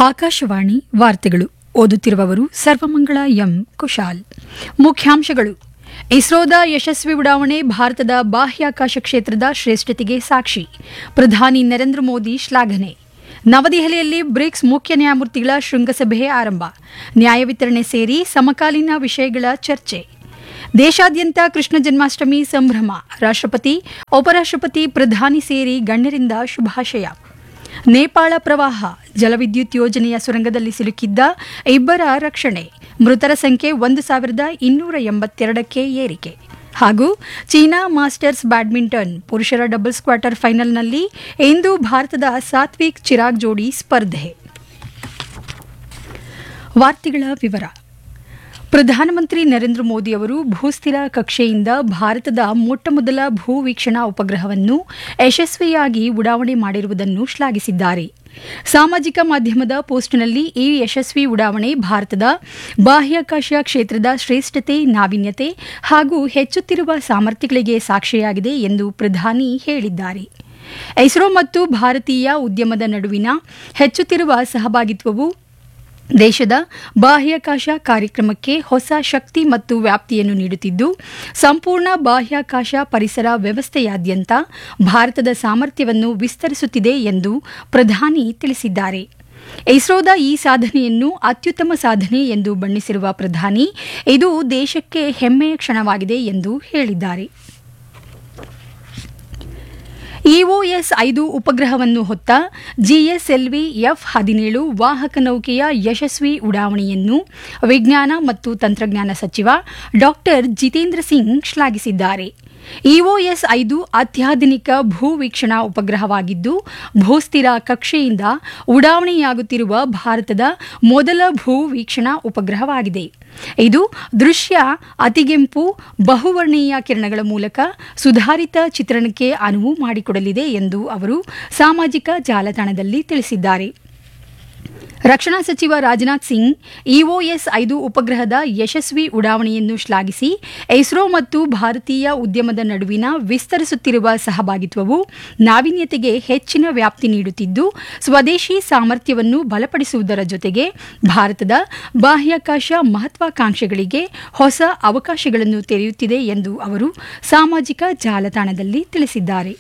ಆಕಾಶವಾಣಿ ವಾರ್ತೆಗಳು ಓದುತ್ತಿರುವವರು ಸರ್ವಮಂಗಳ ಎಂ ಕುಶಾಲ್ ಮುಖ್ಯಾಂಶಗಳು ಇಸ್ರೋದ ಯಶಸ್ವಿ ಉಡಾವಣೆ ಭಾರತದ ಬಾಹ್ಯಾಕಾಶ ಕ್ಷೇತ್ರದ ಶ್ರೇಷ್ಠತೆಗೆ ಸಾಕ್ಷಿ ಪ್ರಧಾನಿ ನರೇಂದ್ರ ಮೋದಿ ಶ್ಲಾಘನೆ ನವದೆಹಲಿಯಲ್ಲಿ ಬ್ರಿಕ್ಸ್ ಮುಖ್ಯ ನ್ಯಾಯಮೂರ್ತಿಗಳ ಶೃಂಗಸಭೆ ಆರಂಭ ನ್ಯಾಯ ವಿತರಣೆ ಸೇರಿ ಸಮಕಾಲೀನ ವಿಷಯಗಳ ಚರ್ಚೆ ದೇಶಾದ್ಯಂತ ಕೃಷ್ಣ ಜನ್ಮಾಷ್ಟಮಿ ಸಂಭ್ರಮ ರಾಷ್ಟ್ರಪತಿ ಉಪರಾಷ್ಟ್ರಪತಿ ಪ್ರಧಾನಿ ಸೇರಿ ಗಣ್ಯರಿಂದ ಶುಭಾಶಯ ನೇಪಾಳ ಪ್ರವಾಹ ಜಲವಿದ್ಯುತ್ ಯೋಜನೆಯ ಸುರಂಗದಲ್ಲಿ ಸಿಲುಕಿದ್ದ ಇಬ್ಬರ ರಕ್ಷಣೆ ಮೃತರ ಸಂಖ್ಯೆ ಒಂದು ಸಾವಿರದ ಇನ್ನೂರ ಎಂಬತ್ತೆರಡಕ್ಕೆ ಏರಿಕೆ ಹಾಗೂ ಚೀನಾ ಮಾಸ್ಟರ್ಸ್ ಬ್ಯಾಡ್ಮಿಂಟನ್ ಪುರುಷರ ಡಬಲ್ಸ್ ಕ್ವಾರ್ಟರ್ ಫೈನಲ್ನಲ್ಲಿ ಇಂದು ಭಾರತದ ಸಾತ್ವಿಕ್ ಚಿರಾಗ್ ಜೋಡಿ ಸ್ಪರ್ಧೆ ವಾರ್ತೆಗಳ ವಿವರ ಪ್ರಧಾನಮಂತ್ರಿ ನರೇಂದ್ರ ಮೋದಿ ಅವರು ಭೂಸ್ಥಿರ ಕಕ್ಷೆಯಿಂದ ಭಾರತದ ಮೊಟ್ಟಮೊದಲ ಭೂವೀಕ್ಷಣಾ ಉಪಗ್ರಹವನ್ನು ಯಶಸ್ವಿಯಾಗಿ ಉಡಾವಣೆ ಮಾಡಿರುವುದನ್ನು ಶ್ಲಾಘಿಸಿದ್ದಾರೆ ಸಾಮಾಜಿಕ ಮಾಧ್ಯಮದ ಪೋಸ್ಟ್ನಲ್ಲಿ ಈ ಯಶಸ್ವಿ ಉಡಾವಣೆ ಭಾರತದ ಬಾಹ್ಯಾಕಾಶ ಕ್ಷೇತ್ರದ ಶ್ರೇಷ್ಠತೆ ನಾವೀನ್ಯತೆ ಹಾಗೂ ಹೆಚ್ಚುತ್ತಿರುವ ಸಾಮರ್ಥ್ಯಗಳಿಗೆ ಸಾಕ್ಷಿಯಾಗಿದೆ ಎಂದು ಪ್ರಧಾನಿ ಹೇಳಿದ್ದಾರೆ ಇಸ್ರೋ ಮತ್ತು ಭಾರತೀಯ ಉದ್ಯಮದ ನಡುವಿನ ಹೆಚ್ಚುತ್ತಿರುವ ಸಹಭಾಗಿತ್ವವು ದೇಶದ ಬಾಹ್ಯಾಕಾಶ ಕಾರ್ಯಕ್ರಮಕ್ಕೆ ಹೊಸ ಶಕ್ತಿ ಮತ್ತು ವ್ಯಾಪ್ತಿಯನ್ನು ನೀಡುತ್ತಿದ್ದು ಸಂಪೂರ್ಣ ಬಾಹ್ಯಾಕಾಶ ಪರಿಸರ ವ್ಯವಸ್ಥೆಯಾದ್ಯಂತ ಭಾರತದ ಸಾಮರ್ಥ್ಯವನ್ನು ವಿಸ್ತರಿಸುತ್ತಿದೆ ಎಂದು ಪ್ರಧಾನಿ ತಿಳಿಸಿದ್ದಾರೆ ಇಸ್ರೋದ ಈ ಸಾಧನೆಯನ್ನು ಅತ್ಯುತ್ತಮ ಸಾಧನೆ ಎಂದು ಬಣ್ಣಿಸಿರುವ ಪ್ರಧಾನಿ ಇದು ದೇಶಕ್ಕೆ ಹೆಮ್ಮೆಯ ಕ್ಷಣವಾಗಿದೆ ಎಂದು ಹೇಳಿದ್ದಾರೆ ಇಒಎಸ್ ಐದು ಉಪಗ್ರಹವನ್ನು ಹೊತ್ತ ಜಿಎಸ್ಎಲ್ವಿ ಎಫ್ ಹದಿನೇಳು ವಾಹಕ ನೌಕೆಯ ಯಶಸ್ವಿ ಉಡಾವಣೆಯನ್ನು ವಿಜ್ಞಾನ ಮತ್ತು ತಂತ್ರಜ್ಞಾನ ಸಚಿವ ಡಾ ಜಿತೇಂದ್ರ ಸಿಂಗ್ ಶ್ಲಾಘಿಸಿದ್ದಾರೆ ಇಒಎಸ್ ಐದು ಅತ್ಯಾಧುನಿಕ ಭೂವೀಕ್ಷಣಾ ಉಪಗ್ರಹವಾಗಿದ್ದು ಭೂಸ್ಥಿರ ಕಕ್ಷೆಯಿಂದ ಉಡಾವಣೆಯಾಗುತ್ತಿರುವ ಭಾರತದ ಮೊದಲ ಭೂವೀಕ್ಷಣಾ ಉಪಗ್ರಹವಾಗಿದೆ ಇದು ದೃಶ್ಯ ಅತಿಗೆಂಪು ಬಹುವರ್ಣೀಯ ಕಿರಣಗಳ ಮೂಲಕ ಸುಧಾರಿತ ಚಿತ್ರಣಕ್ಕೆ ಅನುವು ಮಾಡಿಕೊಡಲಿದೆ ಎಂದು ಅವರು ಸಾಮಾಜಿಕ ಜಾಲತಾಣದಲ್ಲಿ ತಿಳಿಸಿದ್ದಾರೆ ರಕ್ಷಣಾ ಸಚಿವ ರಾಜನಾಥ್ ಸಿಂಗ್ ಇಒಎಸ್ ಐದು ಉಪಗ್ರಹದ ಯಶಸ್ವಿ ಉಡಾವಣೆಯನ್ನು ಶ್ಲಾಘಿಸಿ ಇಸ್ರೋ ಮತ್ತು ಭಾರತೀಯ ಉದ್ಯಮದ ನಡುವಿನ ವಿಸ್ತರಿಸುತ್ತಿರುವ ಸಹಭಾಗಿತ್ವವು ನಾವೀನ್ಯತೆಗೆ ಹೆಚ್ಚಿನ ವ್ಯಾಪ್ತಿ ನೀಡುತ್ತಿದ್ದು ಸ್ವದೇಶಿ ಸಾಮರ್ಥ್ಯವನ್ನು ಬಲಪಡಿಸುವುದರ ಜೊತೆಗೆ ಭಾರತದ ಬಾಹ್ಯಾಕಾಶ ಮಹತ್ವಾಕಾಂಕ್ಷೆಗಳಿಗೆ ಹೊಸ ಅವಕಾಶಗಳನ್ನು ತೆರೆಯುತ್ತಿದೆ ಎಂದು ಅವರು ಸಾಮಾಜಿಕ ಜಾಲತಾಣದಲ್ಲಿ ತಿಳಿಸಿದ್ದಾರೆ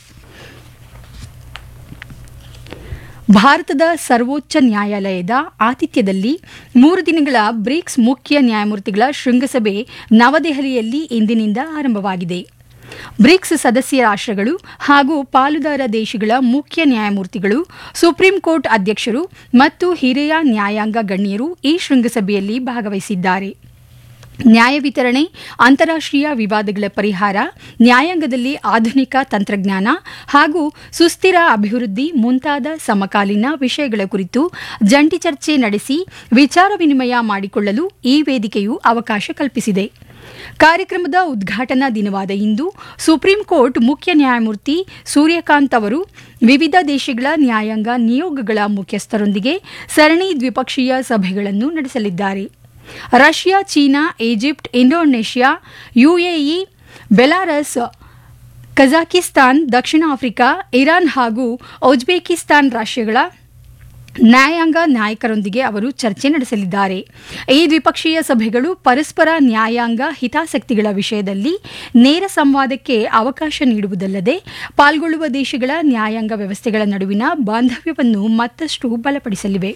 ಭಾರತದ ಸರ್ವೋಚ್ಚ ನ್ಯಾಯಾಲಯದ ಆತಿಥ್ಯದಲ್ಲಿ ಮೂರು ದಿನಗಳ ಬ್ರಿಕ್ಸ್ ಮುಖ್ಯ ನ್ಯಾಯಮೂರ್ತಿಗಳ ಶೃಂಗಸಭೆ ನವದೆಹಲಿಯಲ್ಲಿ ಇಂದಿನಿಂದ ಆರಂಭವಾಗಿದೆ ಬ್ರಿಕ್ಸ್ ಸದಸ್ಯ ರಾಷ್ಟ್ರಗಳು ಹಾಗೂ ಪಾಲುದಾರ ದೇಶಗಳ ಮುಖ್ಯ ನ್ಯಾಯಮೂರ್ತಿಗಳು ಸುಪ್ರೀಂ ಕೋರ್ಟ್ ಅಧ್ಯಕ್ಷರು ಮತ್ತು ಹಿರಿಯ ನ್ಯಾಯಾಂಗ ಗಣ್ಯರು ಈ ಶೃಂಗಸಭೆಯಲ್ಲಿ ಭಾಗವಹಿಸಿದ್ದಾರೆ ನ್ಯಾಯ ವಿತರಣೆ ಅಂತಾರಾಷ್ಟೀಯ ವಿವಾದಗಳ ಪರಿಹಾರ ನ್ಯಾಯಾಂಗದಲ್ಲಿ ಆಧುನಿಕ ತಂತ್ರಜ್ಞಾನ ಹಾಗೂ ಸುಸ್ಥಿರ ಅಭಿವೃದ್ಧಿ ಮುಂತಾದ ಸಮಕಾಲೀನ ವಿಷಯಗಳ ಕುರಿತು ಜಂಟಿ ಚರ್ಚೆ ನಡೆಸಿ ವಿಚಾರ ವಿನಿಮಯ ಮಾಡಿಕೊಳ್ಳಲು ಈ ವೇದಿಕೆಯು ಅವಕಾಶ ಕಲ್ಪಿಸಿದೆ ಕಾರ್ಯಕ್ರಮದ ಉದ್ಘಾಟನಾ ದಿನವಾದ ಇಂದು ಸುಪ್ರೀಂ ಕೋರ್ಟ್ ಮುಖ್ಯ ನ್ಯಾಯಮೂರ್ತಿ ಸೂರ್ಯಕಾಂತ್ ಅವರು ವಿವಿಧ ದೇಶಗಳ ನ್ಯಾಯಾಂಗ ನಿಯೋಗಗಳ ಮುಖ್ಯಸ್ಥರೊಂದಿಗೆ ಸರಣಿ ದ್ವಿಪಕ್ಷೀಯ ಸಭೆಗಳನ್ನು ನಡೆಸಲಿದ್ದಾರೆ Russia China Egypt Indonesia UAE Belarus Kazakhstan ದಕ್ಷಿಣ ಆಫ್ರಿಕಾ ಇರಾನ್ ಹಾಗೂ ಉಜ್ಬೇಕಿಸ್ತಾನ್ ರಾಷ್ಟ್ರಗಳ ನ್ಯಾಯಾಂಗ ನಾಯಕರೊಂದಿಗೆ ಅವರು ಚರ್ಚೆ ನಡೆಸಲಿದ್ದಾರೆ ಈ ದ್ವಿಪಕ್ಷೀಯ ಸಭೆಗಳು ಪರಸ್ಪರ ನ್ಯಾಯಾಂಗ ಹಿತಾಸಕ್ತಿಗಳ ವಿಷಯದಲ್ಲಿ ನೇರ ಸಂವಾದಕ್ಕೆ ಅವಕಾಶ ನೀಡುವುದಲ್ಲದೆ ಪಾಲ್ಗೊಳ್ಳುವ ದೇಶಗಳ ನ್ಯಾಯಾಂಗ ವ್ಯವಸ್ಥೆಗಳ ನಡುವಿನ ಬಾಂಧವ್ಯವನ್ನು ಮತ್ತಷ್ಟು ಬಲಪಡಿಸಲಿವೆ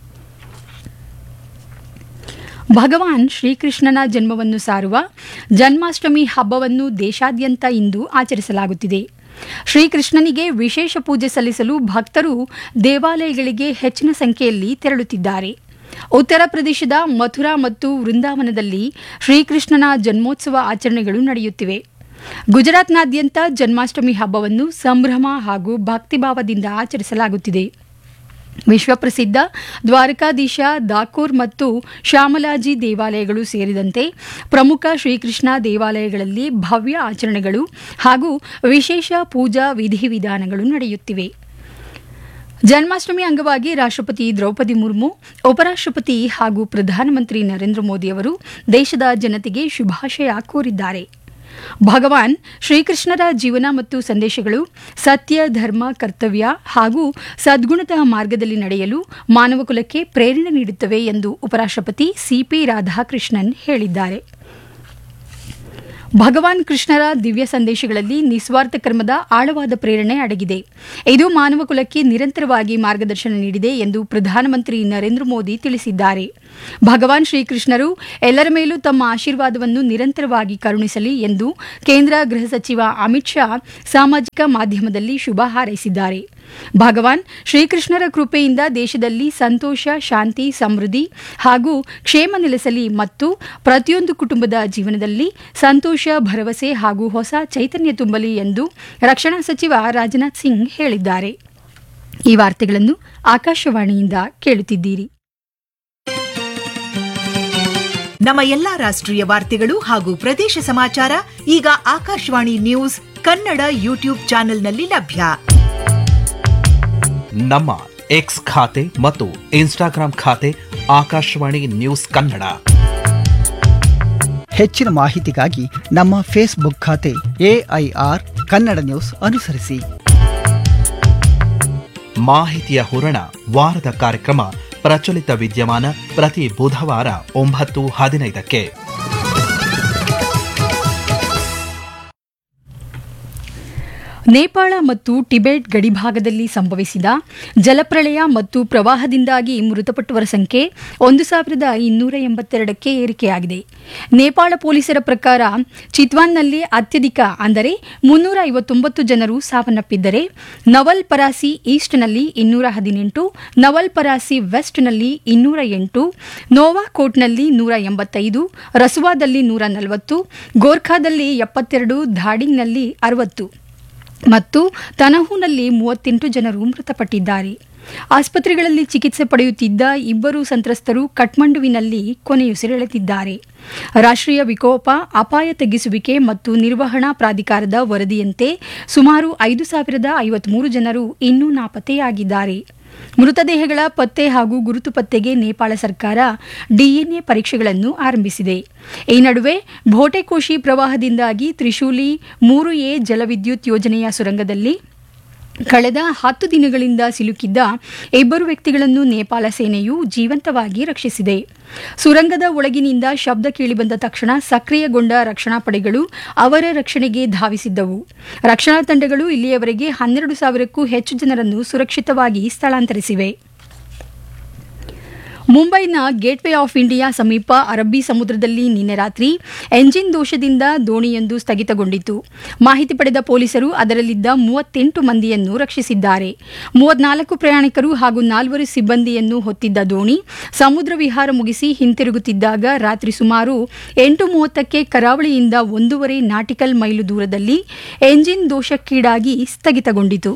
ಭಗವಾನ್ ಶ್ರೀಕೃಷ್ಣನ ಜನ್ಮವನ್ನು ಸಾರುವ ಜನ್ಮಾಷ್ಟಮಿ ಹಬ್ಬವನ್ನು ದೇಶಾದ್ಯಂತ ಇಂದು ಆಚರಿಸಲಾಗುತ್ತಿದೆ ಶ್ರೀಕೃಷ್ಣನಿಗೆ ವಿಶೇಷ ಪೂಜೆ ಸಲ್ಲಿಸಲು ಭಕ್ತರು ದೇವಾಲಯಗಳಿಗೆ ಹೆಚ್ಚಿನ ಸಂಖ್ಯೆಯಲ್ಲಿ ತೆರಳುತ್ತಿದ್ದಾರೆ ಉತ್ತರ ಪ್ರದೇಶದ ಮಥುರಾ ಮತ್ತು ವೃಂದಾವನದಲ್ಲಿ ಶ್ರೀಕೃಷ್ಣನ ಜನ್ಮೋತ್ಸವ ಆಚರಣೆಗಳು ನಡೆಯುತ್ತಿವೆ ಗುಜರಾತ್ನಾದ್ಯಂತ ಜನ್ಮಾಷ್ಟಮಿ ಹಬ್ಬವನ್ನು ಸಂಭ್ರಮ ಹಾಗೂ ಭಕ್ತಿಭಾವದಿಂದ ಆಚರಿಸಲಾಗುತ್ತಿದೆ ವಿಶ್ವಪ್ರಸಿದ್ಧ ದ್ವಾರಕಾಧೀಶ ದಾಕೂರ್ ಮತ್ತು ಶ್ಯಾಮಲಾಜಿ ದೇವಾಲಯಗಳು ಸೇರಿದಂತೆ ಪ್ರಮುಖ ಶ್ರೀಕೃಷ್ಣ ದೇವಾಲಯಗಳಲ್ಲಿ ಭವ್ಯ ಆಚರಣೆಗಳು ಹಾಗೂ ವಿಶೇಷ ಪೂಜಾ ವಿಧಿವಿಧಾನಗಳು ನಡೆಯುತ್ತಿವೆ ಜನ್ಮಾಷ್ಟಮಿ ಅಂಗವಾಗಿ ರಾಷ್ಟ್ರಪತಿ ದ್ರೌಪದಿ ಮುರ್ಮು ಉಪರಾಷ್ಟ್ರಪತಿ ಹಾಗೂ ಪ್ರಧಾನಮಂತ್ರಿ ನರೇಂದ್ರ ಮೋದಿ ಅವರು ದೇಶದ ಜನತೆಗೆ ಶುಭಾಶಯ ಕೋರಿದ್ದಾರೆ ಭಗವಾನ್ ಶ್ರೀಕೃಷ್ಣರ ಜೀವನ ಮತ್ತು ಸಂದೇಶಗಳು ಸತ್ಯ ಧರ್ಮ ಕರ್ತವ್ಯ ಹಾಗೂ ಸದ್ಗುಣದ ಮಾರ್ಗದಲ್ಲಿ ನಡೆಯಲು ಮಾನವಕುಲಕ್ಕೆ ಪ್ರೇರಣೆ ನೀಡುತ್ತವೆ ಎಂದು ಉಪರಾಷ್ಟ್ರಪತಿ ಸಿಪಿ ರಾಧಾಕೃಷ್ಣನ್ ಹೇಳಿದ್ದಾರೆ ಭಗವಾನ್ ಕೃಷ್ಣರ ದಿವ್ಯ ಸಂದೇಶಗಳಲ್ಲಿ ನಿಸ್ವಾರ್ಥ ಕರ್ಮದ ಆಳವಾದ ಪ್ರೇರಣೆ ಅಡಗಿದೆ ಇದು ಮಾನವ ಕುಲಕ್ಕೆ ನಿರಂತರವಾಗಿ ಮಾರ್ಗದರ್ಶನ ನೀಡಿದೆ ಎಂದು ಪ್ರಧಾನಮಂತ್ರಿ ನರೇಂದ್ರ ಮೋದಿ ತಿಳಿಸಿದ್ದಾರೆ ಭಗವಾನ್ ಶ್ರೀಕೃಷ್ಣರು ಎಲ್ಲರ ಮೇಲೂ ತಮ್ಮ ಆಶೀರ್ವಾದವನ್ನು ನಿರಂತರವಾಗಿ ಕರುಣಿಸಲಿ ಎಂದು ಕೇಂದ್ರ ಗೃಹ ಸಚಿವ ಅಮಿತ್ ಶಾ ಸಾಮಾಜಿಕ ಮಾಧ್ಯಮದಲ್ಲಿ ಶುಭ ಹಾರೈಸಿದ್ದಾರೆ ಭಗವಾನ್ ಶ್ರೀಕೃಷ್ಣರ ಕೃಪೆಯಿಂದ ದೇಶದಲ್ಲಿ ಸಂತೋಷ ಶಾಂತಿ ಸಮೃದ್ಧಿ ಹಾಗೂ ಕ್ಷೇಮ ನೆಲೆಸಲಿ ಮತ್ತು ಪ್ರತಿಯೊಂದು ಕುಟುಂಬದ ಜೀವನದಲ್ಲಿ ಸಂತೋಷ ಭರವಸೆ ಹಾಗೂ ಹೊಸ ಚೈತನ್ಯ ತುಂಬಲಿ ಎಂದು ರಕ್ಷಣಾ ಸಚಿವ ರಾಜನಾಥ್ ಸಿಂಗ್ ಹೇಳಿದ್ದಾರೆ ಈ ವಾರ್ತೆಗಳನ್ನು ಆಕಾಶವಾಣಿಯಿಂದ ಕೇಳುತ್ತಿದ್ದೀರಿ ನಮ್ಮ ಎಲ್ಲಾ ರಾಷ್ಟ್ರೀಯ ವಾರ್ತೆಗಳು ಹಾಗೂ ಪ್ರದೇಶ ಸಮಾಚಾರ ಈಗ ಆಕಾಶವಾಣಿ ನ್ಯೂಸ್ ಕನ್ನಡ ಯೂಟ್ಯೂಬ್ ಚಾನೆಲ್ನಲ್ಲಿ ಲಭ್ಯ ನಮ್ಮ ಎಕ್ಸ್ ಖಾತೆ ಮತ್ತು ಇನ್ಸ್ಟಾಗ್ರಾಂ ಖಾತೆ ಆಕಾಶವಾಣಿ ನ್ಯೂಸ್ ಕನ್ನಡ ಹೆಚ್ಚಿನ ಮಾಹಿತಿಗಾಗಿ ನಮ್ಮ ಫೇಸ್ಬುಕ್ ಖಾತೆ ಎಐಆರ್ ಕನ್ನಡ ನ್ಯೂಸ್ ಅನುಸರಿಸಿ ಮಾಹಿತಿಯ ಹೂರಣ ವಾರದ ಕಾರ್ಯಕ್ರಮ ಪ್ರಚಲಿತ ವಿದ್ಯಮಾನ ಪ್ರತಿ ಬುಧವಾರ ಒಂಬತ್ತು ಹದಿನೈದಕ್ಕೆ ನೇಪಾಳ ಮತ್ತು ಟಿಬೆಟ್ ಗಡಿಭಾಗದಲ್ಲಿ ಸಂಭವಿಸಿದ ಜಲಪ್ರಳಯ ಮತ್ತು ಪ್ರವಾಹದಿಂದಾಗಿ ಮೃತಪಟ್ಟವರ ಸಂಖ್ಯೆ ಒಂದು ಸಾವಿರದ ಇನ್ನೂರ ಎಂಬತ್ತೆರಡಕ್ಕೆ ಏರಿಕೆಯಾಗಿದೆ ನೇಪಾಳ ಪೊಲೀಸರ ಪ್ರಕಾರ ಚಿತ್ವಾನ್ನಲ್ಲಿ ಅತ್ಯಧಿಕ ಅಂದರೆ ಮುನ್ನೂರ ಐವತ್ತೊಂಬತ್ತು ಜನರು ಸಾವನ್ನಪ್ಪಿದ್ದರೆ ನವಲ್ ಪರಾಸಿ ಈಸ್ಟ್ನಲ್ಲಿ ಇನ್ನೂರ ಹದಿನೆಂಟು ನವಲ್ ಪರಾಸಿ ವೆಸ್ಟ್ನಲ್ಲಿ ಇನ್ನೂರ ಎಂಟು ನೋವಾಕೋಟ್ನಲ್ಲಿ ನೂರ ಎಂಬತ್ತೈದು ರಸುವಾದಲ್ಲಿ ನೂರ ನಲವತ್ತು ಗೋರ್ಖಾದಲ್ಲಿ ಎಪ್ಪತ್ತೆರಡು ಧಾಡಿಂಗ್ನಲ್ಲಿ ಅರವತ್ತು ಮತ್ತು ತನಹುನಲ್ಲಿ ಮೂವತ್ತೆಂಟು ಜನರು ಮೃತಪಟ್ಟಿದ್ದಾರೆ ಆಸ್ಪತ್ರೆಗಳಲ್ಲಿ ಚಿಕಿತ್ಸೆ ಪಡೆಯುತ್ತಿದ್ದ ಇಬ್ಬರು ಸಂತ್ರಸ್ತರು ಕಠ್ಮಂಡುವಿನಲ್ಲಿ ಕೊನೆಯುಸಿರೆಳೆದಿದ್ದಾರೆ ರಾಷ್ಟ್ರೀಯ ವಿಕೋಪ ಅಪಾಯ ತಗ್ಗಿಸುವಿಕೆ ಮತ್ತು ನಿರ್ವಹಣಾ ಪ್ರಾಧಿಕಾರದ ವರದಿಯಂತೆ ಸುಮಾರು ಐದು ಸಾವಿರದ ಐವತ್ಮೂರು ಜನರು ಇನ್ನೂ ನಾಪತ್ತೆಯಾಗಿದ್ದಾರೆ ಮೃತದೇಹಗಳ ಪತ್ತೆ ಹಾಗೂ ಗುರುತು ಪತ್ತೆಗೆ ನೇಪಾಳ ಸರ್ಕಾರ ಡಿಎನ್ಎ ಪರೀಕ್ಷೆಗಳನ್ನು ಆರಂಭಿಸಿದೆ ಈ ನಡುವೆ ಭೋಟೆಕೋಶಿ ಪ್ರವಾಹದಿಂದಾಗಿ ತ್ರಿಶೂಲಿ ಮೂರು ಎ ಜಲವಿದ್ಯುತ್ ಯೋಜನೆಯ ಸುರಂಗದಲ್ಲಿ ಕಳೆದ ಹತ್ತು ದಿನಗಳಿಂದ ಸಿಲುಕಿದ್ದ ಇಬ್ಬರು ವ್ಯಕ್ತಿಗಳನ್ನು ನೇಪಾಳ ಸೇನೆಯು ಜೀವಂತವಾಗಿ ರಕ್ಷಿಸಿದೆ ಸುರಂಗದ ಒಳಗಿನಿಂದ ಶಬ್ದ ಕೇಳಿಬಂದ ತಕ್ಷಣ ಸಕ್ರಿಯಗೊಂಡ ರಕ್ಷಣಾ ಪಡೆಗಳು ಅವರ ರಕ್ಷಣೆಗೆ ಧಾವಿಸಿದ್ದವು ರಕ್ಷಣಾ ತಂಡಗಳು ಇಲ್ಲಿಯವರೆಗೆ ಹನ್ನೆರಡು ಸಾವಿರಕ್ಕೂ ಹೆಚ್ಚು ಜನರನ್ನು ಸುರಕ್ಷಿತವಾಗಿ ಸ್ಥಳಾಂತರಿಸಿವೆ ಮುಂಬೈನ ಗೇಟ್ವೇ ಆಫ್ ಇಂಡಿಯಾ ಸಮೀಪ ಅರಬ್ಬಿ ಸಮುದ್ರದಲ್ಲಿ ನಿನ್ನೆ ರಾತ್ರಿ ಎಂಜಿನ್ ದೋಷದಿಂದ ದೋಣಿಯೊಂದು ಸ್ಥಗಿತಗೊಂಡಿತು ಮಾಹಿತಿ ಪಡೆದ ಪೊಲೀಸರು ಅದರಲ್ಲಿದ್ದ ಮೂವತ್ತೆಂಟು ಮಂದಿಯನ್ನು ರಕ್ಷಿಸಿದ್ದಾರೆ ಮೂವತ್ನಾಲ್ಕು ಪ್ರಯಾಣಿಕರು ಹಾಗೂ ನಾಲ್ವರು ಸಿಬ್ಬಂದಿಯನ್ನು ಹೊತ್ತಿದ್ದ ದೋಣಿ ಸಮುದ್ರ ವಿಹಾರ ಮುಗಿಸಿ ಹಿಂತಿರುಗುತ್ತಿದ್ದಾಗ ರಾತ್ರಿ ಸುಮಾರು ಎಂಟು ಮೂವತ್ತಕ್ಕೆ ಕರಾವಳಿಯಿಂದ ಒಂದೂವರೆ ನಾಟಿಕಲ್ ಮೈಲು ದೂರದಲ್ಲಿ ಎಂಜಿನ್ ದೋಷಕ್ಕೀಡಾಗಿ ಸ್ಥಗಿತಗೊಂಡಿತು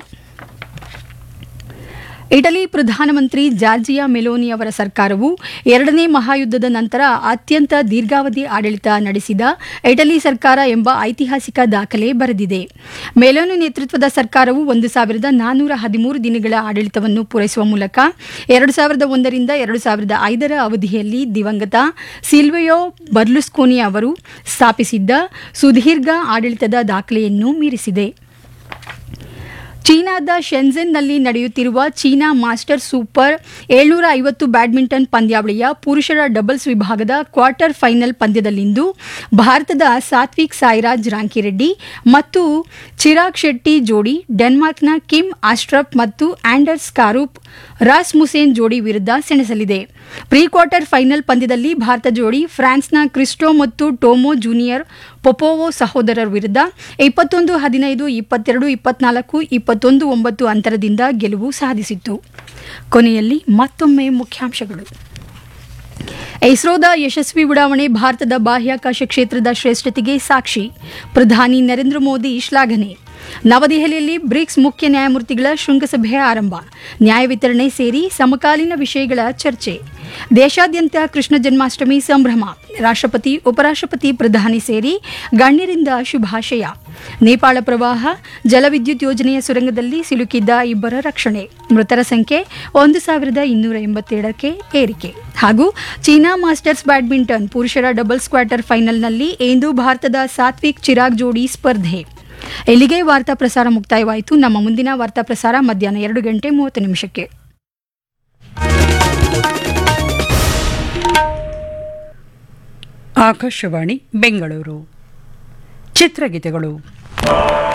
ಇಟಲಿ ಪ್ರಧಾನಮಂತ್ರಿ ಜಾರ್ಜಿಯಾ ಮೆಲೋನಿ ಅವರ ಸರ್ಕಾರವು ಎರಡನೇ ಮಹಾಯುದ್ಧದ ನಂತರ ಅತ್ಯಂತ ದೀರ್ಘಾವಧಿ ಆಡಳಿತ ನಡೆಸಿದ ಇಟಲಿ ಸರ್ಕಾರ ಎಂಬ ಐತಿಹಾಸಿಕ ದಾಖಲೆ ಬರೆದಿದೆ ಮೆಲೋನಿ ನೇತೃತ್ವದ ಸರ್ಕಾರವು ಒಂದು ಸಾವಿರದ ನಾನ್ನೂರ ಹದಿಮೂರು ದಿನಗಳ ಆಡಳಿತವನ್ನು ಪೂರೈಸುವ ಮೂಲಕ ಎರಡು ಸಾವಿರದ ಒಂದರಿಂದ ಎರಡು ಸಾವಿರದ ಐದರ ಅವಧಿಯಲ್ಲಿ ದಿವಂಗತ ಸಿಲ್ವಿಯೋ ಬರ್ಲುಸ್ಕೋನಿ ಅವರು ಸ್ಥಾಪಿಸಿದ್ದ ಸುದೀರ್ಘ ಆಡಳಿತದ ದಾಖಲೆಯನ್ನು ಮೀರಿಸಿದೆ ಚೀನಾದ ಶೆನ್ಜೆನ್ನಲ್ಲಿ ನಡೆಯುತ್ತಿರುವ ಚೀನಾ ಮಾಸ್ಟರ್ ಸೂಪರ್ ಏಳ್ನೂರ ಐವತ್ತು ಬ್ಯಾಡ್ಮಿಂಟನ್ ಪಂದ್ಯಾವಳಿಯ ಪುರುಷರ ಡಬಲ್ಸ್ ವಿಭಾಗದ ಕ್ವಾರ್ಟರ್ ಫೈನಲ್ ಪಂದ್ಯದಲ್ಲಿಂದು ಭಾರತದ ಸಾತ್ವಿಕ್ ಸಾಯಿರಾಜ್ ರಾಂಕಿರೆಡ್ಡಿ ಮತ್ತು ಚಿರಾಗ್ ಶೆಟ್ಟಿ ಜೋಡಿ ಡೆನ್ಮಾರ್ಕ್ನ ಕಿಮ್ ಆಸ್ಟ್ರಪ್ ಮತ್ತು ಆಂಡರ್ಸ್ ಕಾರೂಪ್ ರಾಸ್ ಮುಸೇನ್ ಜೋಡಿ ವಿರುದ್ಧ ಸೆಣಸಲಿದೆ ಪ್ರೀ ಕ್ವಾರ್ಟರ್ ಫೈನಲ್ ಪಂದ್ಯದಲ್ಲಿ ಭಾರತ ಜೋಡಿ ಫ್ರಾನ್ಸ್ನ ಕ್ರಿಸ್ಟೋ ಮತ್ತು ಟೋಮೋ ಜೂನಿಯರ್ ಪೊಪೋವೋ ಸಹೋದರರ ವಿರುದ್ಧ ಇಪ್ಪತ್ತೊಂದು ಹದಿನೈದು ಇಪ್ಪತ್ತೆರಡು ಇಪ್ಪತ್ನಾಲ್ಕು ಇಪ್ಪತ್ತೊಂದು ಒಂಬತ್ತು ಅಂತರದಿಂದ ಗೆಲುವು ಸಾಧಿಸಿತ್ತು ಕೊನೆಯಲ್ಲಿ ಮತ್ತೊಮ್ಮೆ ಮುಖ್ಯಾಂಶಗಳು ಇಸ್ರೋದ ಯಶಸ್ವಿ ಉಡಾವಣೆ ಭಾರತದ ಬಾಹ್ಯಾಕಾಶ ಕ್ಷೇತ್ರದ ಶ್ರೇಷ್ಠತೆಗೆ ಸಾಕ್ಷಿ ಪ್ರಧಾನಿ ನರೇಂದ್ರ ಮೋದಿ ಶ್ಲಾಘನೆ ನವದೆಹಲಿಯಲ್ಲಿ ಬ್ರಿಕ್ಸ್ ಮುಖ್ಯ ನ್ಯಾಯಮೂರ್ತಿಗಳ ಶೃಂಗಸಭೆ ಆರಂಭ ನ್ಯಾಯ ವಿತರಣೆ ಸೇರಿ ಸಮಕಾಲೀನ ವಿಷಯಗಳ ಚರ್ಚೆ ದೇಶಾದ್ಯಂತ ಕೃಷ್ಣ ಜನ್ಮಾಷ್ಟಮಿ ಸಂಭ್ರಮ ರಾಷ್ಟ್ರಪತಿ ಉಪರಾಷ್ಟ್ರಪತಿ ಪ್ರಧಾನಿ ಸೇರಿ ಗಣ್ಯರಿಂದ ಶುಭಾಶಯ ನೇಪಾಳ ಪ್ರವಾಹ ಜಲವಿದ್ಯುತ್ ಯೋಜನೆಯ ಸುರಂಗದಲ್ಲಿ ಸಿಲುಕಿದ್ದ ಇಬ್ಬರ ರಕ್ಷಣೆ ಮೃತರ ಸಂಖ್ಯೆ ಒಂದು ಸಾವಿರದ ಇನ್ನೂರ ಎಂಬತ್ತೆರಡಕ್ಕೆ ಏರಿಕೆ ಹಾಗೂ ಚೀನಾ ಮಾಸ್ಟರ್ಸ್ ಬ್ಯಾಡ್ಮಿಂಟನ್ ಪುರುಷರ ಡಬಲ್ಸ್ ಕ್ವಾರ್ಟರ್ ಫೈನಲ್ನಲ್ಲಿ ಇಂದು ಭಾರತದ ಸಾತ್ವಿಕ್ ಚಿರಾಗ್ ಜೋಡಿ ಸ್ಪರ್ಧೆ ಇಲ್ಲಿಗೆ ವಾರ್ತಾ ಪ್ರಸಾರ ಮುಕ್ತಾಯವಾಯಿತು ನಮ್ಮ ಮುಂದಿನ ವಾರ್ತಾ ಪ್ರಸಾರ ಮಧ್ಯಾಹ್ನ ಎರಡು ಗಂಟೆ ಮೂವತ್ತು ನಿಮಿಷಕ್ಕೆ ಆಕಾಶವಾಣಿ ಬೆಂಗಳೂರು ಚಿತ್ರಗೀತೆಗಳು